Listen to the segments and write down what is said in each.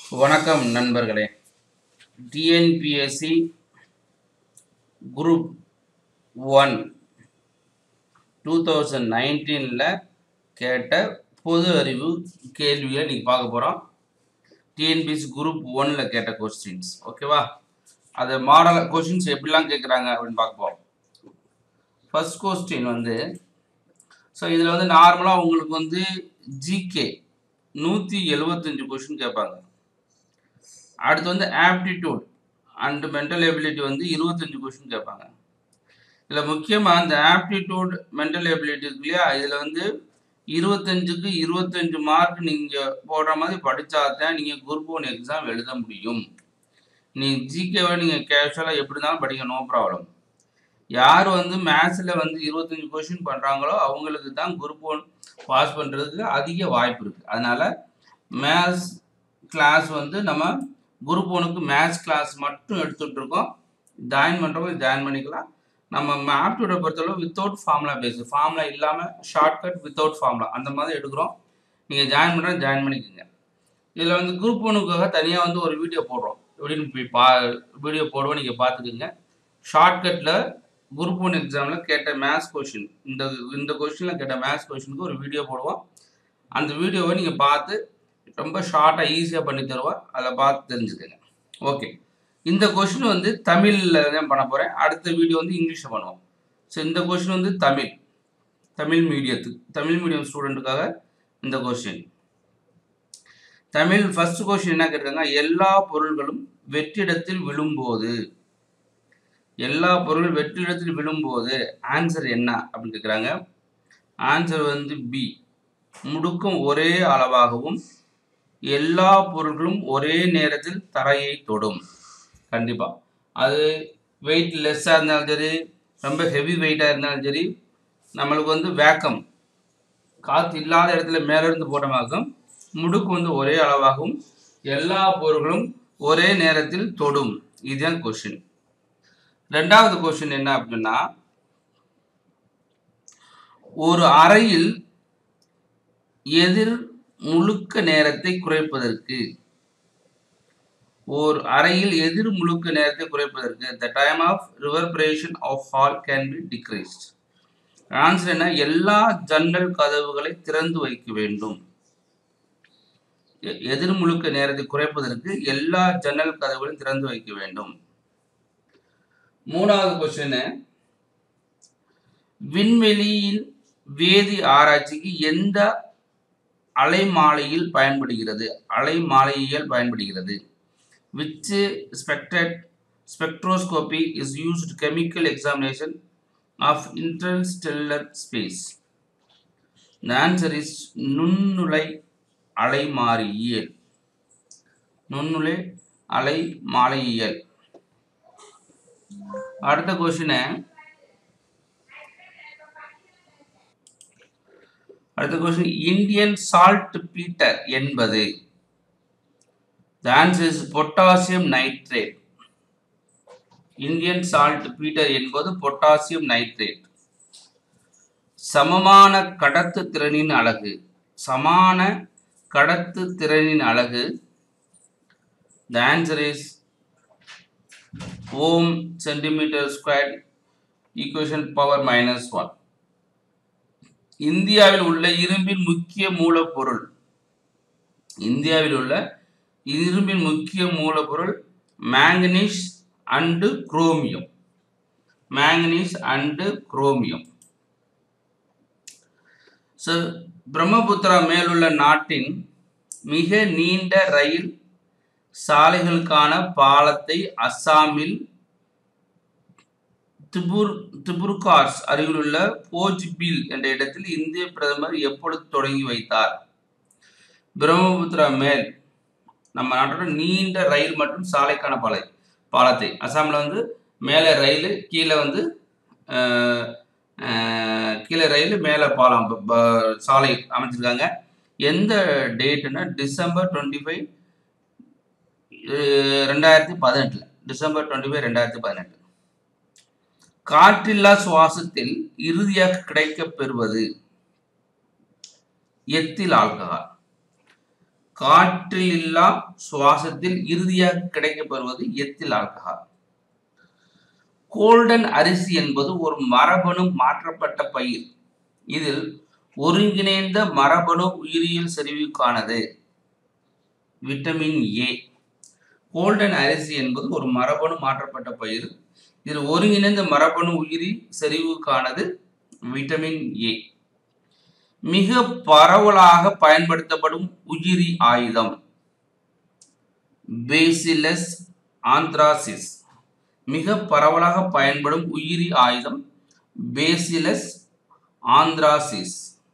வணக்கம் நண்பர்களே TNPSC group one two thousand நைன்டீனில் கேட்ட பொது அறிவு கேள்வியை நீங்கள் பார்க்க போகிறோம் டிஎன்பிஎஸ்சி குரூப் ஒன்னில் கேட்ட கொஸ்டின்ஸ் ஓகேவா அது மாடல் கொஸ்டின்ஸ் எப்படிலாம் கேட்குறாங்க அப்படின்னு பார்க்க போகிறோம் ஃபர்ஸ்ட் கொஸ்டின் வந்து ஸோ இதில் வந்து நார்மலாக உங்களுக்கு வந்து ஜிகே நூற்றி எழுபத்தஞ்சு கொஷின் கேட்பாங்க அடுத்து வந்து ஆப்டிடியூட் அண்ட் மென்டல் எபிலிட்டி வந்து இருபத்தஞ்சு கொஷின் கேட்பாங்க இதில் முக்கியமாக இந்த ஆப்டிடியூட் மென்டல் எபிலிட்டி இருக்கு இல்லையா இதில் வந்து இருபத்தஞ்சுக்கு இருபத்தஞ்சு மார்க் நீங்கள் போடுற மாதிரி படித்தா தான் நீங்கள் குரூப் ஒன் எக்ஸாம் எழுத முடியும் நீங்கள் ஜிகேவை நீங்கள் கேஷுவலாக எப்படி இருந்தாலும் படிக்க நோ ப்ராப்ளம் யார் வந்து மேத்ஸில் வந்து இருபத்தஞ்சி கொஷின் பண்ணுறாங்களோ அவங்களுக்கு தான் குரூப் ஒன் பாஸ் பண்ணுறதுக்கு அதிக வாய்ப்பு இருக்குது அதனால் மேத்ஸ் கிளாஸ் வந்து நம்ம குரூப் ஒனுக்கு மேத்ஸ் கிளாஸ் மட்டும் எடுத்துகிட்டு இருக்கோம் ஜாயின் பண்ணுறவங்க ஜாயின் பண்ணிக்கலாம் நம்ம ஆப்டியூடை பொறுத்தளவு வித்தவுட் ஃபார்முலா பேஸு ஃபார்முலா இல்லாமல் ஷார்ட்கட் வித்தவுட் ஃபார்முலா அந்த மாதிரி எடுக்கிறோம் நீங்கள் ஜாயின் பண்ணுற ஜாயின் பண்ணிக்கோங்க இதில் வந்து குரூப் ஒனுக்காக தனியாக வந்து ஒரு வீடியோ போடுறோம் எப்படின்னு போய் பா வீடியோ போடுவோம் நீங்கள் பார்த்துக்குங்க ஷார்ட்கட்டில் குரூப் ஒன் எக்ஸாமில் கேட்ட மேத்ஸ் கொஷின் இந்த இந்த கொஷினில் கேட்ட மேத்ஸ் கொஷினுக்கு ஒரு வீடியோ போடுவோம் அந்த வீடியோவை நீங்கள் பார்த்து ரொம்ப ஷார்ட்டாக ஈஸியாக பண்ணி தருவோம் அதில் பார்த்து தெரிஞ்சுக்கோங்க ஓகே இந்த கொஷின் வந்து தமிழில் தான் பண்ண போகிறேன் அடுத்த வீடியோ வந்து இங்கிலீஷில் பண்ணுவோம் ஸோ இந்த கொஷின் வந்து தமிழ் தமிழ் மீடியத்துக்கு தமிழ் மீடியம் ஸ்டூடெண்ட்டுக்காக இந்த கொஷின் தமிழ் ஃபர்ஸ்ட் கொஷின் என்ன கேட்டிருக்காங்க எல்லா பொருள்களும் வெற்றிடத்தில் விழும்போது எல்லா பொருளும் வெற்றிடத்தில் விழும்போது ஆன்சர் என்ன அப்படின்னு கேட்குறாங்க ஆன்சர் வந்து பி முடுக்கம் ஒரே அளவாகவும் எல்லா பொருட்களும் ஒரே நேரத்தில் தரையை தொடும் கண்டிப்பாக அது வெயிட் லெஸ்ஸாக இருந்தாலும் சரி ரொம்ப ஹெவி வெயிட்டாக இருந்தாலும் சரி நம்மளுக்கு வந்து வேக்கம் காற்று இல்லாத இடத்துல மேலிருந்து போட்டமாகும் முடுக்கு வந்து ஒரே அளவாகவும் எல்லா பொருட்களும் ஒரே நேரத்தில் தொடும் இதுதான் கொஷின் ரெண்டாவது கொஸ்டின் என்ன அப்படின்னா ஒரு அறையில் எதிர் முழுக்க நேரத்தை குறைப்பதற்கு ஒரு அறையில் எதிர் முழுக்க நேரத்தை குறைப்பதற்கு the time of reverberation of hall can be decreased answer என்ன எல்லா ஜன்னல் கதவுகளை திறந்து வைக்க வேண்டும் எதிர் முழுக்க நேரத்தை குறைப்பதற்கு எல்லா ஜன்னல் கதவுகளையும் திறந்து வைக்க வேண்டும் மூணாவது கொஸ்டின் விண்வெளியின் வேதி ஆராய்ச்சிக்கு எந்த அலைமாலையில் பயன்படுகிறது அலைமாலையியல் பயன்படுகிறது விச் ஸ்பெக்டட் spectroscopy is used chemical examination of interstellar space the answer is நுண்ணுலை அலைமாறியியல் நுண்ணுலை அலை மாலையியல் அடுத்த கொஸ்டின் அடுத்த கொஸ்டின் இந்தியன் சால்ட் பீட்டர் என்பது the answer is potassium nitrate Indian saltpetre என்பது பொட்டாசியம் நைட்ரேட் சமமான கடத்து திறனின் அழகு சமான கடத்து திறனின் அழகு the answer is ohm centimetre square equation power minus one இந்தியாவில் உள்ள இரும்பின் முக்கிய மூலப்பொருள் இந்தியாவில் உள்ள இரும்பின் முக்கிய மூலப்பொருள் manganese and chromium manganese and chromium so Brahmaputra மேலுள்ள நாட்டின் மிக நீண்ட ரயில் சாலைகளுக்கான பாலத்தை அஸ்ஸாமில் திபுர் திபுர்கார்ஸ் அருகிலுள்ள போஜ்பில் என்ற இடத்தில் இந்திய பிரதமர் எப்பொழுது தொடங்கி வைத்தார் பிரம்மபுத்திரா மேல் நம்ம நாட்டோட நீண்ட ரயில் மற்றும் சாலைக்கான பாலை பாலத்தை அஸ்ஸாமில் வந்து மேலே ரயில் கீழே வந்து கீழே ரயில் மேலே பாலம் சாலை அமைச்சிருக்காங்க எந்த டேட்டுன்னா டிசம்பர் டுவெண்ட்டி ஃபைவ் ரெண்டாயிரத்தி பதினெட்டில் டிசம்பர் டுவெண்ட்டி ஃபைவ் ரெண்டாயிரத்தி பதினெட்டு காற்றில்லா சுவாசத்தில் இறுதியாக கிடைக்கப் பெறுவது எத்தில் ஆல்கஹால் காற்றில் இல்லா சுவாசத்தில் இறுதியாக கிடைக்கப்பெறுவது எத்தில் ஆல்கஹால் கோல்டன் அரிசி என்பது ஒரு மரபணு மாற்றப்பட்ட பயிர் இதில் ஒருங்கிணைந்த மரபணு உயிரியல் செறிவுக்கானது விட்டமின் ஏ கோல்டன் அரிசி என்பது ஒரு மரபணு மாற்றப்பட்ட பயிர் இதில் ஒருங்கிணைந்த மரபணு உயிரி செறிவுக்கானது விட்டமின் ஏ மிக பரவலாக பயன்படுத்தப்படும் உயிரி ஆயுதம் பேசிலஸ் ஆந்த்ராசிஸ் மிக பரவலாக பயன்படும் உயிரி ஆயுதம் பேசிலஸ் ஆந்த்ராசிஸ்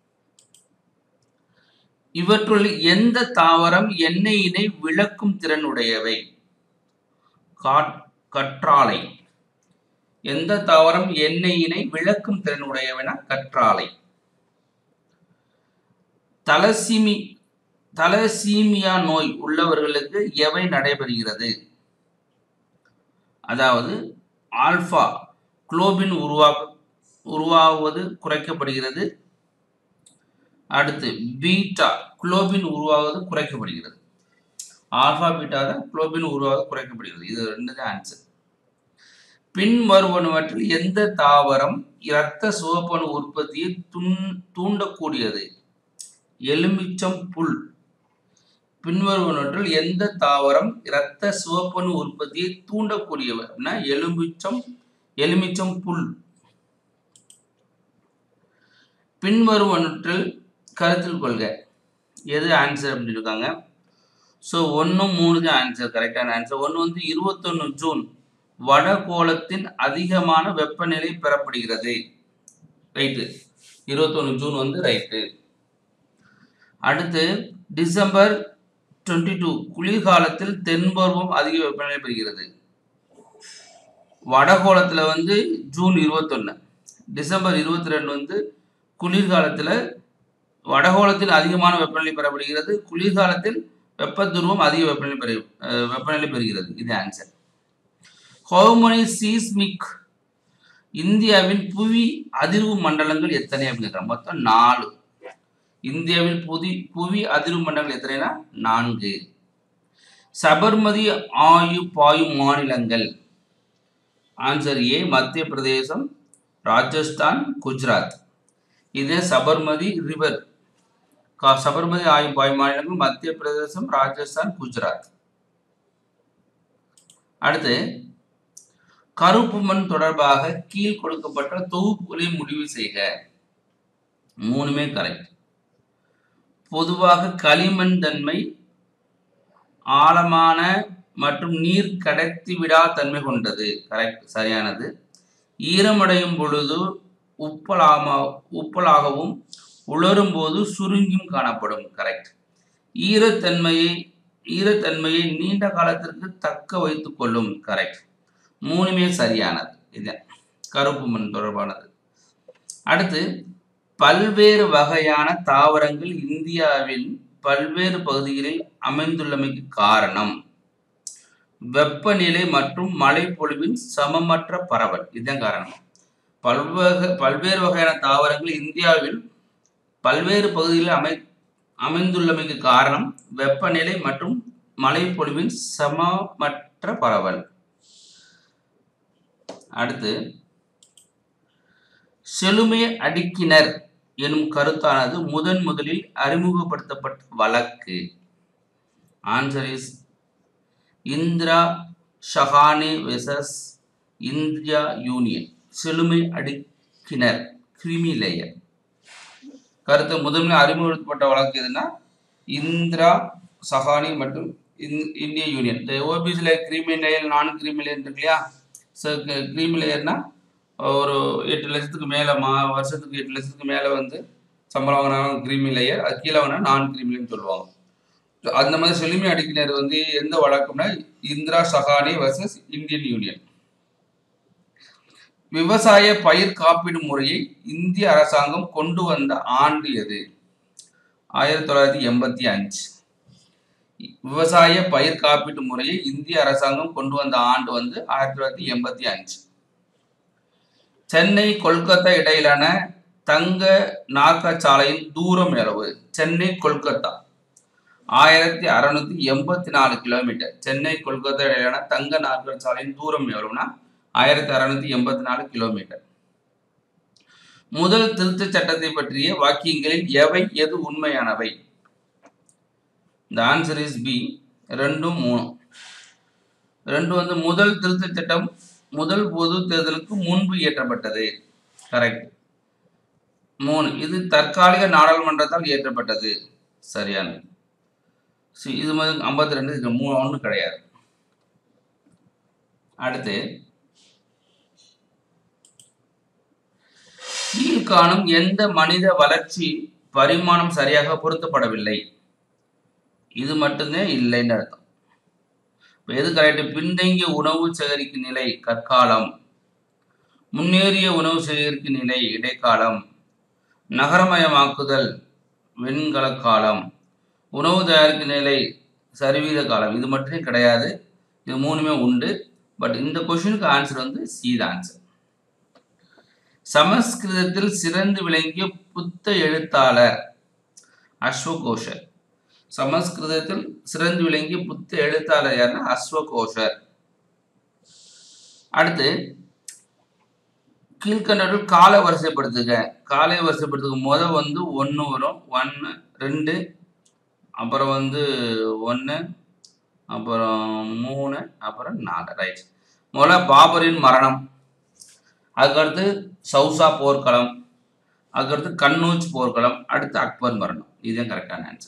இவற்றுள் எந்த தாவரம் எண்ணெயினை விளக்கும் திறனுடையவை காட்- கற்றாழை எந்த தாவரம் எண்ணெயினை விளக்கும் திறனுடையவன கற்றாழை தலசீமி தலசீமியா நோய் உள்ளவர்களுக்கு எவை நடைபெறுகிறது அதாவது ஆல்பா குளோபின் உருவாக்க உருவாகுவது குறைக்கப்படுகிறது அடுத்து பீட்டா குளோபின் உருவாகுவது குறைக்கப்படுகிறது ஆல்பா பீட்டா தான் குளோபின் உருவாக குறைக்கப்படுகிறது இது ரெண்டு தான் ஆன்சர் பின் வருவனவற்றில் எந்த தாவரம் இரத்த சிவப்பணு உற்பத்தியை துண் தூண்டக்கூடியது எலுமிச்சம் புல் பின்வருவனவற்றில் எந்த தாவரம் இரத்த சிவப்பணு உற்பத்தியை தூண்டக்கூடியவை அப்படின்னா எலுமிச்சம் எலுமிச்சம் புல் பின்வருவனவற்றில் கருத்தில் கொள்க எது ஆன்சர் அப்படின்னு இருக்காங்க ஸோ ஒன்று மூணு தான் ஆன்சர் கரெக்டான ஆன்சர் ஒன்று வந்து இருபத்தொன்று ஜூன் வடகோளத்தின் அதிகமான வெப்பநிலை பெறப்படுகிறது ரைட்டு இருபத்தொன்று ஜூன் வந்து ரைட்டு அடுத்து டிசம்பர் டுவெண்ட்டி டூ குளிர்காலத்தில் தென்பருவம் அதிக வெப்பநிலை பெறுகிறது வடகோளத்தில் வந்து ஜூன் இருபத்தொன்று டிசம்பர் இருபத்தி ரெண்டு வந்து குளிர்காலத்தில் வடகோளத்தில் அதிகமான வெப்பநிலை பெறப்படுகிறது குளிர்காலத்தில் வெப்ப துருவம் அதிக வெப்பநிலை பெறு அஹ் வெப்பநிலை பெறுகிறது இது ஆன்சர் ஹோமனி சீஸ்மிக் இந்தியாவின் புவி அதிர்வு மண்டலங்கள் எத்தனை அப்படின்னு கேட்குறாங்க மொத்தம் நாலு இந்தியாவில் புதி புவி அதிர்வு மண்டலங்கள் எத்தனைனா நான்கு சபர்மதி ஆயு பாயும் மாநிலங்கள் ஆன்சர் ஏ மத்திய பிரதேசம் ராஜஸ்தான் குஜராத் இது சபர்மதி ரிவர் கா- சபர்மதி ஆயு பாயும் மாநிலங்கள் மத்திய பிரதேசம் ராஜஸ்தான் குஜராத் அடுத்து கருப்பு மண் தொடர்பாக கீழ் கொடுக்கப்பட்ட தொகுப்புகளை முடிவு செய்க மூணுமே கரெக்ட் பொதுவாக களிமண் தன்மை ஆழமான மற்றும் நீர் கடத்தி விடா தன்மை கொண்டது கரெக்ட் சரியானது ஈரமடையும் பொழுது உப்பலாமா உப்பலாகவும் உலரும் போது சுருங்கியும் காணப்படும் கரெக்ட் ஈரத்தன்மையை ஈரத்தன்மையை நீண்ட காலத்திற்கு தக்க வைத்துக் கொள்ளும் கரெக்ட் மூணுமே சரியானது இது கருப்பு மண் தொடர்பானது அடுத்து பல்வேறு வகையான தாவரங்கள் இந்தியாவின் பல்வேறு பகுதிகளில் அமைந்துள்ளமைக்கு காரணம் வெப்பநிலை மற்றும் மழைப்பொழிவின் சமமற்ற பரவல் இதுதான் காரணம் பல்வகை பல்வேறு வகையான தாவரங்கள் இந்தியாவில் பல்வேறு பகுதிகளில் அமை அமைந்துள்ளமைக்கு காரணம் வெப்பநிலை மற்றும் மழைப்பொழிவின் சமமற்ற பரவல் அடுத்து செழுமை அடுக்கினர் எனும் கருத்தானது முதன் முதலில் அறிமுகப்படுத்தப்பட்ட வழக்கு answer is Indira Sawhney versus India union செழுமை அடுக்கினர் கிரிமி லேயர் கருத்து முதன்மையில் அறிமுகப்படுத்தப்பட்ட வழக்கு எதுனா இந்திரா சஹானி மற்றும் இந்- இந்திய யூனியன் இந்த ஓபிசியில் creamy layer non creamy layer இருக்கு இல்லையா ஸோ கிரீமி லேயர்னா ஒரு எட்டு லட்சத்துக்கு மேலே மா வருஷத்துக்கு எட்டு லட்சத்துக்கு மேலே வந்து சம்பளம் வாங்கினாலும் கிரீமி லேயர் அது கீழே வாங்கினா நான் கிரீமிலின்னு சொல்லுவாங்க So, அந்த மாதிரி செழுமை அடிக்கினர் வந்து எந்த வழக்கம்னா Indira Sawhney versus Indian union விவசாய பயிர் காப்பீடு முறையை இந்திய அரசாங்கம் கொண்டு வந்த ஆண்டு எது ஆயிரத்தி தொள்ளாயிரத்தி எண்பத்தி அஞ்சு விவசாய பயிர் காப்பீட்டு முறையை இந்திய அரசாங்கம் கொண்டு வந்த ஆண்டு வந்து ஆயிரத்தி தொள்ளாயிரத்தி எண்பத்தி அஞ்சு சென்னை கொல்கத்தா இடையிலான தங்க நாற்கச்சாலையின் தூரம் எவ்வளவு சென்னை கொல்கத்தா ஆயிரத்தி அறுநூத்தி எண்பத்தி நாலு கிலோமீட்டர் சென்னை கொல்கத்தா இடையிலான தங்க நாற்கர சாலையின் தூரம் எவ்வளவுனா ஆயிரத்தி அறுநூத்தி எண்பத்தி நாலு கிலோமீட்டர் முதல் திருத்தச் சட்டத்தை பற்றிய வாக்கியங்களில் எவை எது உண்மையானவை இந்த ஆன்சர் இஸ் பி ரெண்டும் மூணும் ரெண்டு வந்து முதல் திருத்தச் சட்டம் முதல் பொது தேர்தலுக்கு முன்பு இயற்றப்பட்டது கரெக்ட் மூணு இது தற்காலிக நாடாளுமன்றத்தால் இயற்றப்பட்டது சரியானது சி- இது மாதிரி ஐம்பத்தி ரெண்டு இது மூணு ஒன்றும் கிடையாது அடுத்து கீழ்காணும் எந்த மனித வளர்ச்சி பரிமாணம் சரியாக பொருத்தப்படவில்லை இது மட்டுமே இல்லைன்னு அர்த்தம் இப்போ எது கரெக்ட் பின்தங்கிய உணவு சேகரிக்கும் நிலை கற்காலம் முன்னேறிய உணவு சேகரிக்கும் நிலை இடைக்காலம் நகரமயமாக்குதல் வெண்கல காலம் உணவு தயாரிக்கும் நிலை சரிவீத காலம் இது மட்டுமே கிடையாது இது மூணுமே உண்டு பட் இந்த கொஷினுக்கு ஆன்சர் வந்து சி தான் ஆன்சர் சமஸ்கிருதத்தில் சிறந்து விளங்கிய புத்த எழுத்தாளர் அஸ்வகோஷர் சமஸ்கிருதத்தில் சிறந்து விளங்கிய புத்த எழுத்தாளர் யாருன்னா அஸ்வகோஷர் அடுத்து கீழ்கண்டவர்கள் கால வரிசைப்படுத்துக காலை வரிசைப்படுத்துக முத வந்து ஒன்று வரும் ஒன்று ரெண்டு அப்புறம் வந்து ஒன்று அப்புறம் மூணு அப்புறம் நாலு ரைட் முதல்ல பாபரின் மரணம் அதுக்கடுத்து சௌசா போர்க்களம் அதுக்கடுத்து கண்ணூஜ் போர்க்களம் அடுத்து அக்பர் மரணம் இதுதான் கரெக்டான ஆன்சர்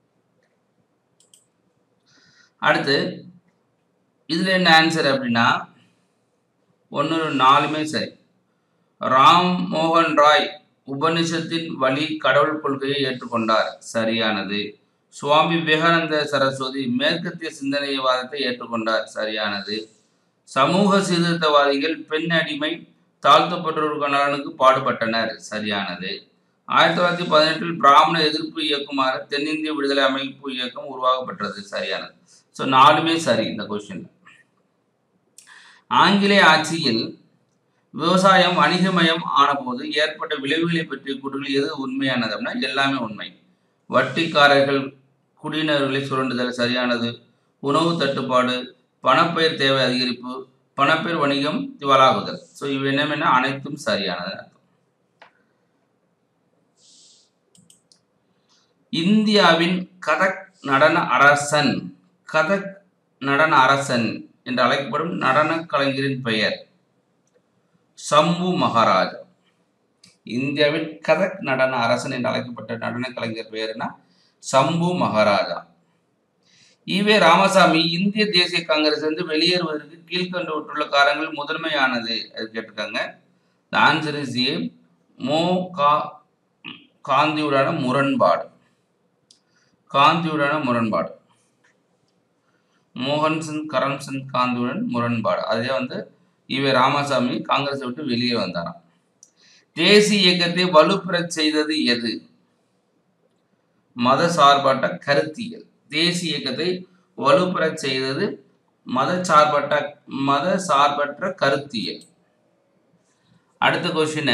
அடுத்து இதில் என்ன ஆன்சர் அப்படின்னா ஒன்று நாலுமே சரி ராம் மோகன் ராய் உபனிஷத்தின் வழி கடவுள் கொள்கையை ஏற்றுக்கொண்டார் சரியானது சுவாமி விவேகானந்த சரஸ்வதி மேற்கத்திய சிந்தனைவாதத்தை ஏற்றுக்கொண்டார் சரியானது சமூக சீர்திருத்தவாதிகள் பெண் அடிமை தாழ்த்தப்பட்டோருக்கு நலனுக்கு பாடுபட்டனர் சரியானது ஆயிரத்தி தொள்ளாயிரத்தி பதினெட்டில் பிராமண எதிர்ப்பு இயக்கமாக தென்னிந்திய விடுதலை அமைப்பு இயக்கம் உருவாக்கப்பட்டது சரியானது ஸோ நாலுமே சரி இந்த கொஸ்டின் ஆங்கிலேய ஆட்சியில் விவசாயம் வணிகமயம் ஆனபோது ஏற்பட்ட விளைவுகளை பற்றிய கூற்றுகள் எது உண்மையானது அப்படின்னா எல்லாமே உண்மை வட்டிக்காரர்கள் குடியினர்களை சுரண்டுதல் சரியானது உணவு தட்டுப்பாடு பணப்பயிர் தேவை அதிகரிப்பு பணப்பயிர் வணிகம் திவாலாகுதல் ஸோ இவை என்னமென்ன அனைத்தும் சரியானது அர்த்தம் இந்தியாவின் கதக் நடன அரசன் கதக் நடன அரசன் என்று அழைக்கப்படும் நடன கலைஞரின் பெயர் சம்பு மகாராஜா இந்தியாவின் கதக் நடன அரசன் என்று அழைக்கப்பட்ட நடன கலைஞர் பெயர்னா சம்பு மகாராஜா ஈவே ராமசாமி இந்திய தேசிய காங்கிரஸ் இருந்து வெளியேறுவதற்கு கீழ்கண்டுள்ள காரணங்கள் முதன்மையானது அது கேட்டிருக்காங்க த ஆன்சர் இஸ் ஏ மோ கா காந்தியுடான முரண்பாடு காந்தியுடான முரண்பாடு மோகன்சந்த் கரம்சந்த் காந்தியுடன் முரண்பாடு அதே வந்து ஈவே ராமசாமி காங்கிரஸை விட்டு வெளியே வந்தாராம் தேசிய இயக்கத்தை வலுப்பெறச் செய்தது எது மத சார்பற்ற கருத்தியல் தேசிய இயக்கத்தை வலுப்பெறச் செய்தது மத சார்பற்ற மத சார்பற்ற கருத்தியல் அடுத்த கொஸ்டின்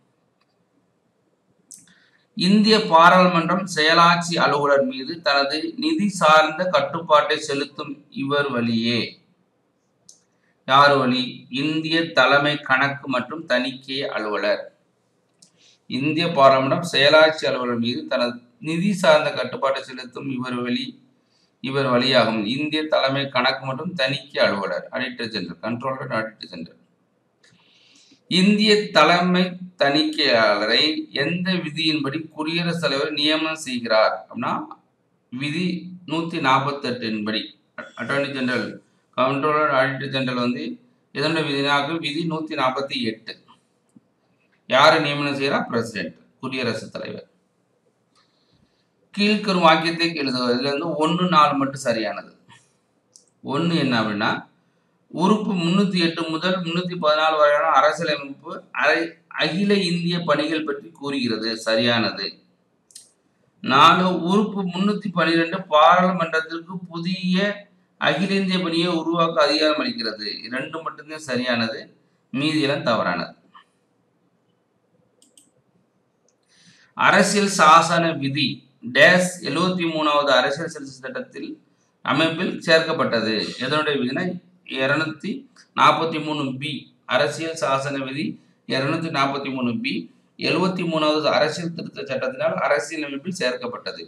இந்திய பாராளுமன்றம் செயலாட்சி அலுவலர் மீது தனது நிதி சார்ந்த கட்டுப்பாட்டை செலுத்தும் இவர் வழியே யார் வழி இந்திய தலைமை கணக்கு மற்றும் தணிக்கை அலுவலர் இந்திய பாராளுமன்றம் செயலாட்சி அலுவலர் மீது தனது நிதி சார்ந்த கட்டுப்பாட்டை செலுத்தும் இவர் வழி இவர் வழியாகும் இந்திய தலைமை கணக்கு மற்றும் தணிக்கை அலுவலர் auditor general controller auditor general இந்திய தலைமை தணிக்கையாளரை எந்த விதியின்படி குடியரசுத் தலைவர் நியமனம் செய்கிறார் அப்படின்னா விதி நூற்றி நாற்பத்தெட்டின் படி attorney general controller auditor general வந்து இதனோட விதினாக்கு விதி நூற்றி நாற்பத்தி எட்டு யாரை நியமனம் செய்கிறா பிரசிடென்ட் குடியரசுத் தலைவர் கீழ்கரும் வாக்கியத்தை எழுதுவது இதுல இருந்து ஒன்று நாலு மட்டும் சரியானது ஒன்று என்ன அப்படின்னா உறுப்பு முன்னூத்தி எட்டு முதல் முன்னூத்தி பதினாலு வரையான அரசியலமைப்பு அரை அகில இந்திய பணிகள் பற்றி கூறுகிறது சரியானது நாலு உறுப்பு முன்னூத்தி பன்னிரெண்டு பாராளுமன்றத்திற்கு புதிய அகில இந்திய பணியை உருவாக்க அதிகாரம் அளிக்கிறது இரண்டு மட்டும்தான் சரியானது மீதியெல்லாம் தவறானது அரசியல் சாசன விதி டேஸ் எழுவத்தி மூணாவது அரசியல் சட்ட சட்டத்தில் அமைப்பில் சேர்க்கப்பட்டது எதனுடைய விதினா இருநூத்தி நாற்பத்தி மூணு பி அரசியல் சாசன விதி இருநூத்தி நாற்பத்தி மூணு பி எழுவத்தி மூணாவது அரசியல் திருத்த சட்டத்தினால் அரசியல் அமைப்பில் சேர்க்கப்பட்டது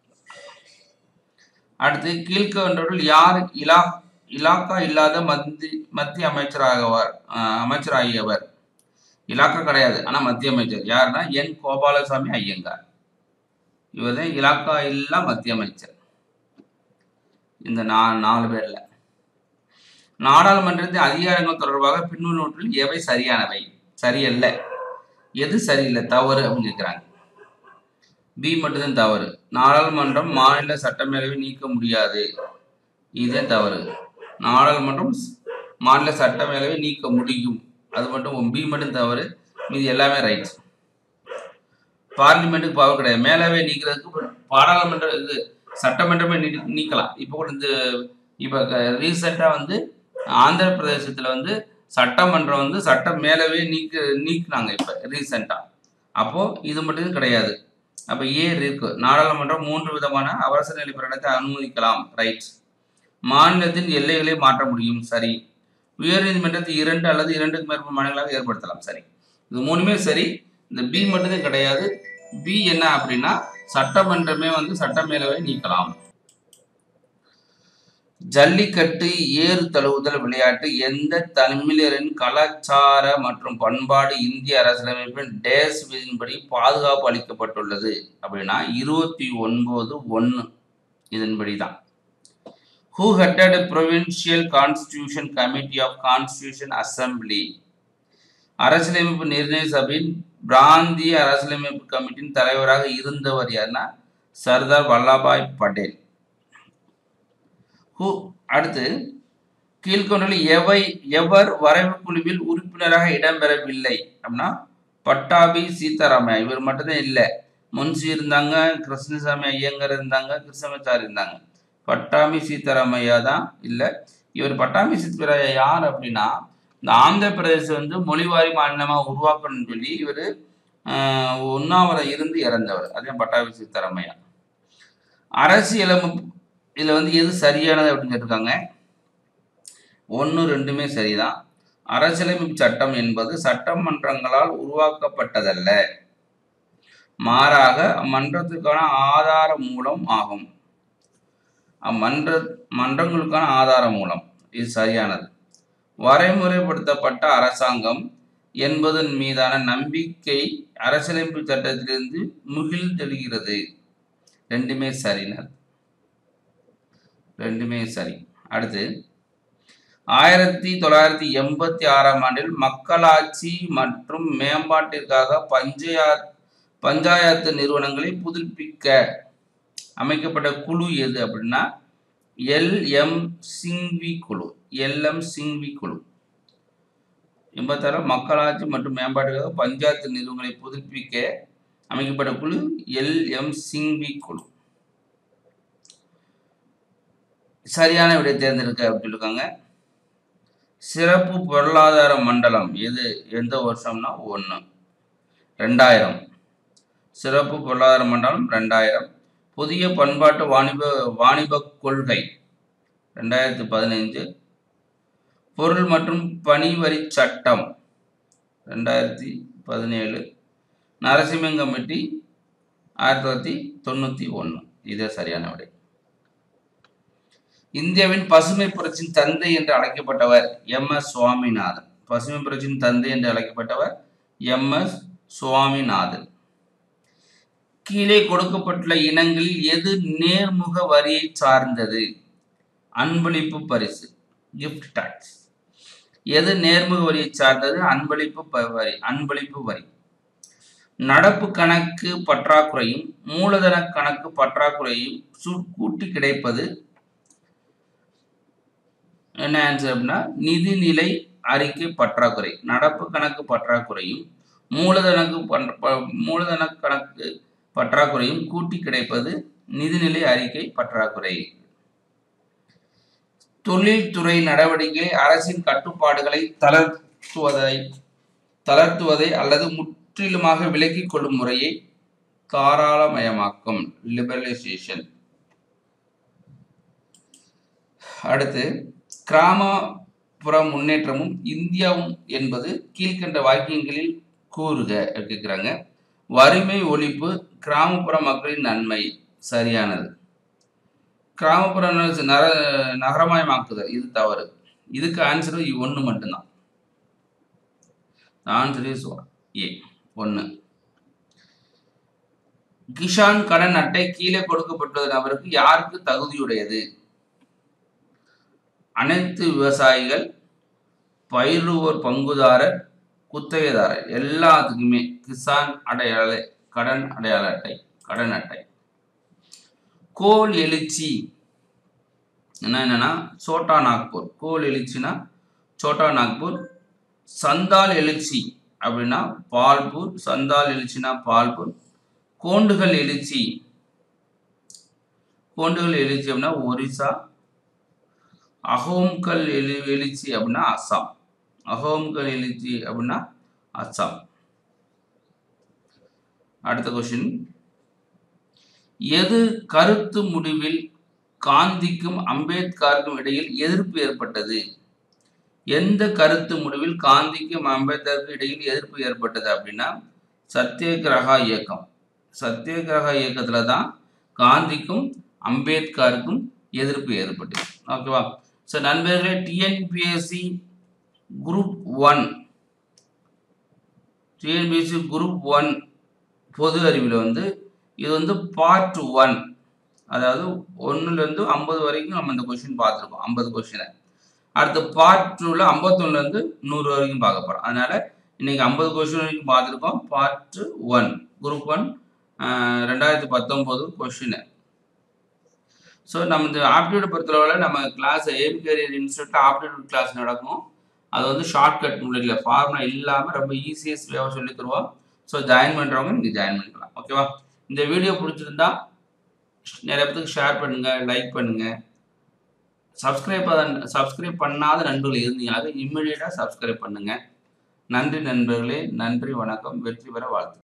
அடுத்து கீழ்கண்டவர்கள் யார் இலா இலாக்கா இல்லாத மத்தி மத்திய அமைச்சராகவர் அஹ், அமைச்சராகியவர் இலாக்கா கிடையாது ஆனா மத்திய அமைச்சர் யாருன்னா என் கோபாலசாமி ஐயங்கார் இவர் தான் இலாக்கா இல்லா மத்திய அமைச்சர் இந்த நா நாலு பேர்ல நாடாளுமன்றத்தின் அதிகாரங்கள் தொடர்பாக பின்னூற்றில் எவை சரியானவை சரியல்ல எது சரியில்லை தவறு அப்படின்னு கேட்குறாங்க பி மட்டும்தான் தவறு நாடாளுமன்றம் மாநில சட்டமேலவை நீக்க முடியாது இதே தவறு நாடாளுமன்றம் ஸ்- மாநில சட்டமேலவை நீக்க முடியும் அது மட்டும் பி மட்டும் தவறு மீதி எல்லாமே ரைட் பார்லிமெண்ட்டுக்கு பவர் கிடையாது மேலவை நீக்கிறதுக்கு பாராளுமன்ற இது சட்டமன்றமே நீ நீக்கலாம் இப்போ கூட இந்த இப்போ ரீசெண்டாக வந்து ஆந்திர பிரதேசத்தில் வந்து சட்டமன்றம் வந்து சட்ட மேலவே நீக்க நீக்கினாங்க இப்போ ரீசெண்டாக அப்போது இது மட்டும் கிடையாது அப்போ ஏ இருக்கு நாடாளுமன்றம் மூன்று விதமான அவசர நிலை பிரகடனத்தை அனுமதிக்கலாம் ரைட் மாநிலத்தின் எல்லைகளை மாற்ற முடியும் சரி உயர்நீதிமன்றத்தை இரண்டு அல்லது இரண்டுக்கு மேற்பட்ட மாநிலங்களாக ஏற்படுத்தலாம் சரி இது மூணுமே சரி இந்த பி மட்டும்தான் கிடையாது பி என்ன அப்படின்னா சட்டமன்றமே வந்து சட்டமேலவை நீக்கலாம் ஜல்லிக்கட்டு ஏறு தழுவுதல் விளையாட்டு எந்த தமிழரின் கலாச்சார மற்றும் பண்பாடு இந்திய அரசியலமைப்பின் டேஸ் விதியின்படி பாதுகாப்பு அளிக்கப்பட்டுள்ளது அப்படின்னா இருபத்தி ஒன்பது ஒன்று இதன்படி தான் who headed provincial constitution committee of constitution assembly அரசியலமைப்பு நிர்ணய சபையின் பிராந்திய அரசியலமைப்பு கமிட்டியின் தலைவராக இருந்தவர் யாருன்னா சர்தார் வல்லபாய் பட்டேல் ஹூ அடுத்து கீழ்கொண்டுள்ள எவை எவர் வரைவு குழுவில் உறுப்பினராக இடம்பெறவில்லை அப்படின்னா பட்டாபி சீதாராமையா இவர் மட்டும்தான் இல்லை முன்சி இருந்தாங்க கிருஷ்ணசாமி ஐயங்கர் இருந்தாங்க கிருஷ்ணமச்சார் இருந்தாங்க பட்டாமி சீதாராமையா தான் இல்லை இவர் பட்டாமி சீதாராமையா யார் அப்படின்னா இந்த ஆந்திர பிரதேசம் வந்து மொழிவாரி மாநிலமாக உருவாக்கணும்னு சொல்லி இவர் உண்ணாவிரம் இருந்து இறந்தவர் அதே பட்டாபி சீதாராமையா அரசியலமைப்பு இதில் வந்து எது சரியானது அப்படின்னு கேட்டிருக்காங்க ஒன்று ரெண்டுமே சரிதான் அரசியலமைப்பு சட்டம் என்பது சட்டமன்றங்களால் உருவாக்கப்பட்டதல்ல மாறாக அம்மன்றத்துக்கான ஆதார மூலம் ஆகும் அம்மன்ற மன்றங்களுக்கான ஆதார மூலம் இது சரியானது வரைமுறைப்படுத்தப்பட்ட அரசாங்கம் என்பதன் மீதான நம்பிக்கை அரசியலமைப்பு சட்டத்திலிருந்து முகிழ்த்தெழுகிறது ரெண்டுமே சரினர் ரெண்டுமே சரி அடுத்து ஆயிரத்தி தொள்ளாயிரத்தி எண்பத்தி ஆறாம் ஆண்டில் மக்களாட்சி மற்றும் மேம்பாட்டிற்காக பஞ்சாயத் பஞ்சாயத்து நிறுவனங்களை புதுப்பிக்க அமைக்கப்பட்ட குழு எது அப்படின்னா எல்எம் சிங்வி குழு எல்எம் சிங்வி குழு எண்பத்தாறு மக்களாட்சி மற்றும் மேம்பாட்டுக்காக பஞ்சாயத்து நிறுவனங்களை புதுப்பிக்க அமைக்கப்பட்ட குழு எல்எம் சிங்வி குழு சரியான விடை தேர்ந்தெடுக்க அப்படின்னு சொல்லியிருக்காங்க சிறப்பு பொருளாதார மண்டலம் எது எந்த வருஷம்னா ஒன்று ரெண்டாயிரம் சிறப்பு பொருளாதார மண்டலம் ரெண்டாயிரம் புதிய பண்பாட்டு வாணிப வாணிப கொள்கை ரெண்டாயிரத்தி பதினைஞ்சு பொருள் மற்றும் பணி வரி சட்டம் ரெண்டாயிரத்தி பதினேழு நரசிம்மன் கமிட்டி ஆயிரத்தி தொள்ளாயிரத்தி தொண்ணூற்றி ஒன்று இதே சரியான விடை இந்தியாவின் பசுமை புரட்சியின் தந்தை என்று அழைக்கப்பட்டவர் எம் எஸ் சுவாமிநாதன் பசுமை புரட்சியின் தந்தை என்று அழைக்கப்பட்டவர் எம் எஸ் சுவாமிநாதன் கீழே கொடுக்கப்பட்டுள்ள இனங்களில் எது நேர்முக வரியை சார்ந்தது அன்பளிப்பு பரிசு கிஃப்ட் டாக்ஸ் எது நேர்முக வரியை சார்ந்தது அன்பளிப்பு ப- வரி அன்பளிப்பு வரி நடப்பு கணக்கு பற்றாக்குறையும் மூலதன கணக்கு பற்றாக்குறையும் சு- கூட்டி கிடைப்பது என்ன ஆன்சர் அப்படின்னா நிதிநிலை அறிக்கை பற்றாக்குறை நடப்பு கணக்கு பற்றாக்குறையும் மூலதனக்கு பற்ற- ப- மூலதன கணக்கு பற்றாக்குறையும் கூட்டி கிடைப்பது நிதிநிலை அறிக்கை பற்றாக்குறை தொழில்துறை நடவடிக்கை அரசின் கட்டுப்பாடுகளை தளர்த்துவதை தளர்த்துவதை அல்லது முற்றிலுமாக விலக்கிக் கொள்ளும் முறையை தாராளமயமாக்கம் லிபரலைசேஷன் அடுத்து கிராமப்புற முன்னேற்றமும் இந்தியாவும் என்பது கீழ்கண்ட வாக்கியங்களில் கூறுக கேட்குறாங்க வறுமை ஒழிப்பு கிராமப்புற மக்களின் நன்மை சரியானது கிராமப்புற ந- நர நகரமயமாக்குதல் இது தவறு இதுக்கு ஆன்சர் ஒன்று மட்டும்தான் ஆன்சர் இஸ் ஏ ஒன்று கிஷான் கடன் அட்டை கீழே கொடுக்கப்பட்டுள்ள நபருக்கு யாருக்கு தகுதியுடையது அனைத்து விவசாயிகள் பயிர்வோர் பங்குதாரர் குத்தகைதாரர் எல்லாத்துக்குமே கிசான் அடையாள கடன் அடையாள அட்டை கடன் அட்டை கோல் எழுச்சி என்ன என்னன்னா சோட்டா நாக்பூர் கோல் எழுச்சினா சோட்டா நாக்பூர் சந்தால் எழுச்சி அப்படின்னா பால்பூர் சந்தால் எழுச்சினா பால்பூர் கோண்டுகள் எழுச்சி கோண்டுகள் எழுச்சி அப்படின்னா ஒரிசா அகோம்கல் எழு எழுச்சி அப்படின்னா அஸ்ஸாம் அகோம்கல் எழுச்சி அப்படின்னா அஸ்ஸாம் அடுத்த கொஸ்டின் எது கருத்து முடிவில் காந்திக்கும் அம்பேத்கருக்கும் இடையில் எதிர்ப்பு ஏற்பட்டது எந்த கருத்து முடிவில் காந்திக்கும் அம்பேத்கருக்கும் இடையில் எதிர்ப்பு ஏற்பட்டது அப்படின்னா சத்தியகிரகா இயக்கம் சத்தியகிரக இயக்கத்துல தான் காந்திக்கும் அம்பேத்கருக்கும் எதிர்ப்பு ஏற்பட்டது ஓகேவா ஸோ நண்பர்களே TNPSC group one TNPSC group one பொது அறிவில் வந்து இது வந்து பார்ட் ஒன் அதாவது ஒன்றுலேருந்து ஐம்பது வரைக்கும் நம்ம இந்த கொஷின் பார்த்துருக்கோம் ஐம்பது கொஷினை அடுத்து பார்ட் டூவில் ஐம்பத்தொன்னுலேருந்து நூறு வரைக்கும் பார்க்க போகிறோம் அதனால இன்னைக்கு ஐம்பது கொஷின் வரைக்கும் பார்த்துருக்கோம் பார்ட் ஒன் குரூப் ஒன் ரெண்டாயிரத்தி பத்தொம்போது கொஷின் ஸோ நம்ம இந்த ஆப்டிடியூட் பொறுத்தளவில் நம்ம கிளாஸ் எய்ம் கேரியர் இன்ஸ்டியூட்டில் ஆப்டிடியூட் கிளாஸ் நடக்கும் அது வந்து ஷார்ட்கட் முறையில் ஃபார்முலா இல்லாமல் ரொம்ப ஈஸியஸ்ட் வேவாக சொல்லி தருவோம் ஸோ ஜாயின் பண்ணுறவங்க நீங்கள் ஜாயின் பண்ணிக்கலாம் ஓகேவா இந்த வீடியோ பிடிச்சிருந்தா நிறைய பேத்துக்கு ஷேர் பண்ணுங்கள் லைக் பண்ணுங்கள் சப்ஸ்கிரைப் சப்ஸ்கிரைப் பண்ணாத நண்பர்கள் இருந்தீங்களாக இம்மிடியேட்டாக சப்ஸ்கிரைப் பண்ணுங்கள் நன்றி நண்பர்களே நன்றி வணக்கம் வெற்றி பெற வாழ்த்து